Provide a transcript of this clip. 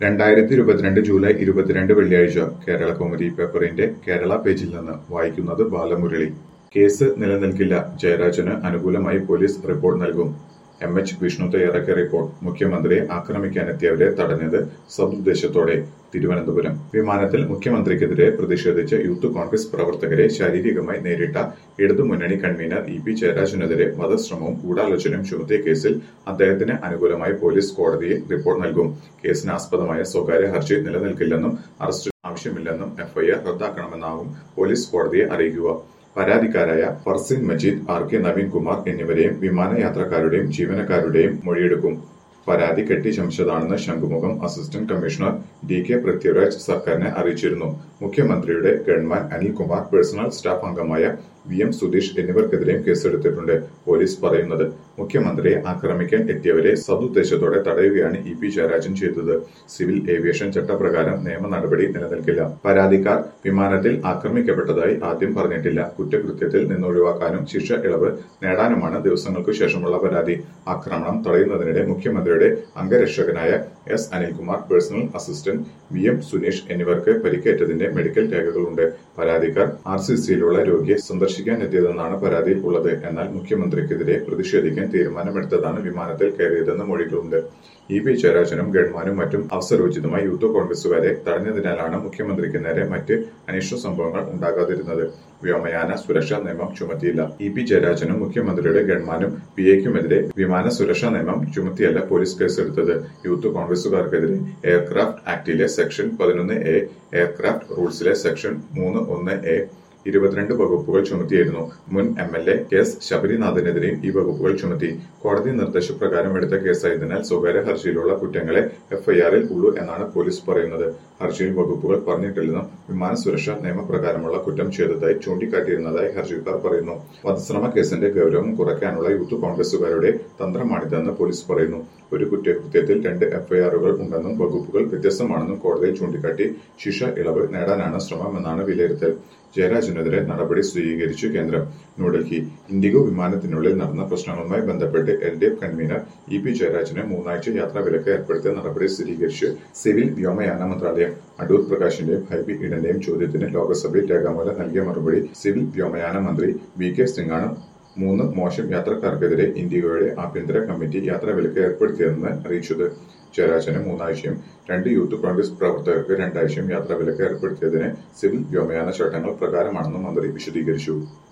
രണ്ടായിരത്തി ഇരുപത്തിരണ്ട് ജൂലൈ ഇരുപത്തിരണ്ട് വെള്ളിയാഴ്ച കേരള കൗമുദി പേപ്പറിന്റെ കേരള പേജിൽ നിന്ന് വായിക്കുന്നത് ബാലമുരളി കേസ് നിലനിൽക്കില്ല ജയരാജന് അനുകൂലമായി പോലീസ് റിപ്പോർട്ട് നൽകും എം എച്ച് വിഷ്ണു തയ്യാറാക്കിയ റിപ്പോർട്ട് മുഖ്യമന്ത്രിയെ ആക്രമിക്കാനെത്തിയവരെ തടഞ്ഞത് സതുദ്ദേശത്തോടെ തിരുവനന്തപുരം വിമാനത്തിൽ മുഖ്യമന്ത്രിക്കെതിരെ പ്രതിഷേധിച്ച യൂത്ത് കോൺഗ്രസ് പ്രവർത്തകരെ ശാരീരികമായി നേരിട്ട ഇടതുമുന്നണി കൺവീനർ ഇ പി ജയരാജനെതിരെ വധശ്രമവും ഗൂഢാലോചനയും ചുമത്തിയ കേസിൽ അദ്ദേഹത്തിന് അനുകൂലമായി പോലീസ് കോടതിയിൽ റിപ്പോർട്ട് നൽകും കേസിന് ആസ്പദമായ സ്വകാര്യ ഹർജി നിലനിൽക്കില്ലെന്നും അറസ്റ്റ് ആവശ്യമില്ലെന്നും എഫ്ഐആർ റദ്ദാക്കണമെന്നാവും പോലീസ് കോടതിയെ അറിയിക്കുക പരാതിക്കാരായ ഫർസിൻ മജീദ് ആർ കെ നവീൻ കുമാർ എന്നിവരെയും വിമാനയാത്രക്കാരുടെയും ജീവനക്കാരുടെയും മൊഴിയെടുക്കും പരാതി കെട്ടിച്ചമച്ചതാണെന്ന് Shanghumukham assistant commissioner D K Prithviraj സർക്കാരിനെ അറിയിച്ചിരുന്നു മുഖ്യമന്ത്രിയുടെ ഗൺമാൻ അനിൽകുമാർ പേഴ്സണൽ സ്റ്റാഫ് അംഗമായ വി എം സുധീഷ് എന്നിവർക്കെതിരെയും കേസെടുത്തിട്ടുണ്ട് പോലീസ് പറയുന്നത് മുഖ്യമന്ത്രിയെ ആക്രമിക്കാൻ എത്തിയവരെ സതുദ്ദേശത്തോടെ തടയുകയാണ് ഇ പി ജയരാജൻ ചെയ്തത് സിവിൽ ഏവിയേഷൻ ചട്ടപ്രകാരം നിയമ നടപടി നിലനിൽക്കില്ല പരാതിക്കാർ വിമാനത്തിൽ ആക്രമിക്കപ്പെട്ടതായി ആദ്യം പറഞ്ഞിട്ടില്ല കുറ്റകൃത്യത്തിൽ നിന്നൊഴിവാക്കാനും ശിക്ഷ ഇളവ് നേടാനുമാണ് ദിവസങ്ങൾക്കു ശേഷമുള്ള പരാതി ആക്രമണം തടയുന്നതിനിടെ മുഖ്യമന്ത്രിയുടെ അംഗരക്ഷകനായ S Anilkumar personal assistant V M Suneesh എന്നിവർക്ക് പരിക്കേറ്റതിന്റെ മെഡിക്കൽ രേഖകളുണ്ട് പരാതിക്കാർ ആർ സി സിയിലുള്ള രോഗിയെ സന്ദർശിക്കാനെത്തിയതെന്നാണ് പരാതിയിൽ ഉള്ളത് എന്നാൽ മുഖ്യമന്ത്രിക്കെതിരെ പ്രതിഷേധിക്കാൻ തീരുമാനമെടുത്തതാണ് വിമാനത്തിൽ കയറിയതെന്ന് മൊഴികളുണ്ട് ഇ പി ജയരാജനും ഗൺമാനും മറ്റും അവസരോചിതമായി യൂത്ത് കോൺഗ്രസുകാരെ തടഞ്ഞതിനാലാണ് മുഖ്യമന്ത്രിക്ക് നേരെ മറ്റ് അനിഷ്ട സംഭവങ്ങൾ ഉണ്ടാകാതിരുന്നത് വ്യോമയാന സുരക്ഷാ നിയമം ചുമത്തിയില്ല ഇ പി ജയരാജനും മുഖ്യമന്ത്രിയുടെ ഗൺമാനും പി എക്കുമെതിരെ വിമാന സുരക്ഷാ നിയമം ചുമത്തിയല്ല പോലീസ് കേസെടുത്തത് യൂത്ത് കോൺഗ്രസുകാർക്കെതിരെ എയർക്രാഫ്റ്റ് ആക്ടിലെ സെക്ഷൻ പതിനൊന്ന് എ എയർക്രാഫ്റ്റ് റൂൾസിലെ സെക്ഷൻ മൂന്ന് ഒന്ന് എ ഇരുപത്തിരണ്ട് വകുപ്പുകൾ ചുമത്തിയിരുന്നു മുൻ M L A K S ശബരിനാഥിനെതിരെയും ഈ വകുപ്പുകൾ ചുമത്തി കോടതി നിർദ്ദേശപ്രകാരം എടുത്ത കേസായതിനാൽ സ്വകാര്യ ഹർജിയിലുള്ള കുറ്റങ്ങളെ എഫ്ഐആറിൽ ഉള്ളൂ എന്നാണ് പോലീസ് പറയുന്നത് ഹർജിയിൽ വകുപ്പുകൾ പറഞ്ഞിട്ടില്ലെന്നും വിമാന സുരക്ഷാ നിയമപ്രകാരമുള്ള കുറ്റം ചെയ്തതായി ചൂണ്ടിക്കാട്ടിയിരുന്നതായി ഹർജിക്കാർ പറയുന്നു വധശ്രമ കേസിന്റെ ഗൌരവം കുറയ്ക്കാനുള്ള യൂത്ത് കോൺഗ്രസുകാരുടെ തന്ത്രമാണിതെന്ന് പോലീസ് പറയുന്നു ഒരു കുറ്റകൃത്യത്തിൽ രണ്ട് എഫ്ഐആറുകൾ ഉണ്ടെന്നും വകുപ്പുകൾ വ്യത്യസ്തമാണെന്നും കോടതിയിൽ ചൂണ്ടിക്കാട്ടി ശിക്ഷ ഇളവ് നേടാനാണ് ശ്രമമെന്നാണ് വിലയിരുത്തൽ ജയരാജനെതിരെ നടപടി സ്വീകരിച്ചു കേന്ദ്രം ന്യൂഡൽഹി ഇൻഡിഗോ വിമാനത്തിനുള്ളിൽ നടന്ന പ്രശ്നങ്ങളുമായി ബന്ധപ്പെട്ട് L D F convener E P ജയരാജന് മൂന്നാഴ്ച യാത്രാ വിലക്ക് ഏർപ്പെടുത്തിയ നടപടി സ്ഥിരീകരിച്ച് സിവിൽ വ്യോമയാന മന്ത്രാലയം അടൂർ പ്രകാശിന്റെയും ഹൈബി ഈഡന്റെയും ചോദ്യത്തിന് ലോക്സഭയിൽ രേഖാമൂലം നൽകിയ മറുപടി സിവിൽ വ്യോമയാന മന്ത്രി വി കെ സിംഗാണ് മൂന്ന് മോശം യാത്രക്കാർക്കെതിരെ ഇന്ത്യയുടെ ആഭ്യന്തര കമ്മിറ്റി യാത്രാവിലക്ക് ഏർപ്പെടുത്തിയതെന്ന് അറിയിച്ചത് ജയരാജന് മൂന്നാഴ്ചയും രണ്ട് യൂത്ത് കോൺഗ്രസ് പ്രവർത്തകർക്ക് രണ്ടാഴ്ചയും യാത്രാവിലക്ക് ഏർപ്പെടുത്തിയതിന് സിവിൽ വ്യോമയാന ചട്ടങ്ങൾ പ്രകാരമാണെന്നും മന്ത്രി വിശദീകരിച്ചു